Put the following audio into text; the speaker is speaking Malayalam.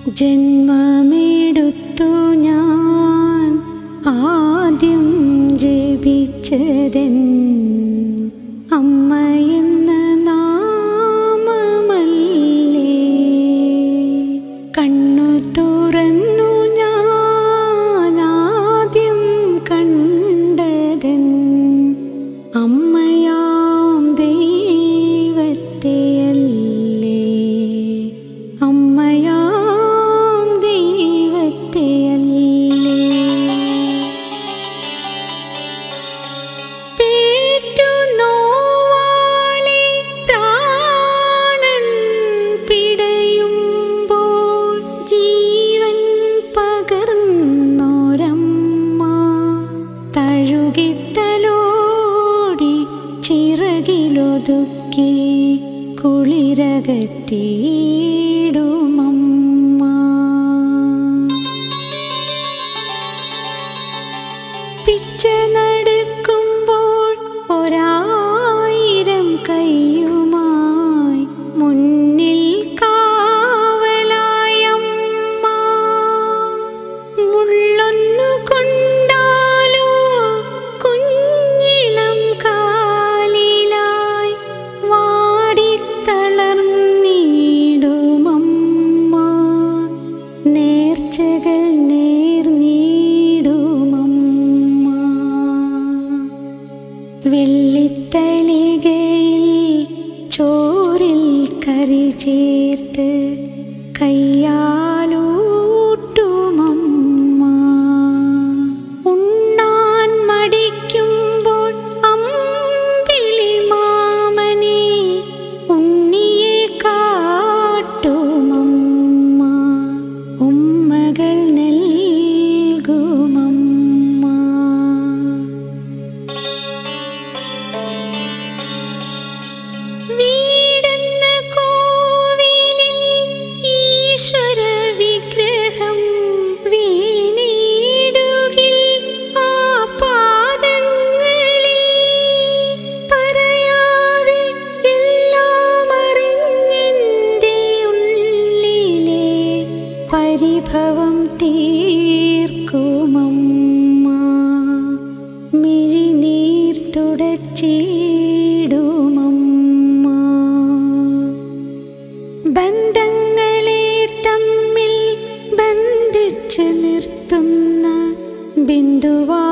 ജന്മമെടുത്തു ഞാൻ ആദ്യം ജപിച്ചതൻ അമ്മയെന്ന നാമമല്ലേ കണ്ണു തുറന്നു ഞാൻ ആദ്യം കണ്ടതൻ അമ്മയാം ദൈവത്തെയല്ലേ അമ്മയാം ദൈവത്തെയല്ലേ പേറ്റു നോവാലെ പ്രാണൻ പിടയുമ്പോൾ ജീവൻ പകർന്നോരമ്മ തഴുകിത്തലോടി ചിറകിലൊതുക്കി കുളിരകറ്റിയിടുമമ്മ പിച്ച നടക്കുമ്പോൾ ഒരായിരം കൈയുമായി മുന്നിൽ കാവലായമ്മ മുള്ളൊന്നു കൊണ്ടാലോ കുഞ്ഞിളം കാലിലായി വാടിത്തളർന്നിടുമമ്മ നേർച്ചകൾ നേർന്നിടുമമ്മ വെള്ളിത്തളികയിൽ ചോറിൽ കരി ചേർത്ത് കയ്യാലൂട്ടുമമ്മ ഉണ്ണാൻ മടിക്കുമ്പോൾ അമ്പിളി മാമനെ ഉണ്ണിയെ കാട്ടുമമ്മ ഉമ്മകൾ നൽകുമമ്മ വീടെന്ന കോവിലിൽ ഈശ്വര വിഗ്രഹം വീണിടുകിൽ ആ പാദങ്ങളിൽ പറയാതെ എല്ലാം അറിഞ്ഞെൻ്റെ ഉള്ളിലെ പരിഭവം തീർക്കുമമ്മ മിഴിനീർ തുടച്ചിടുമമ്മ ബന്ധങ്ങളെ തമ്മിൽ ബന്ധിച്ച് നിർത്തുന്ന ബിന്ദുവാ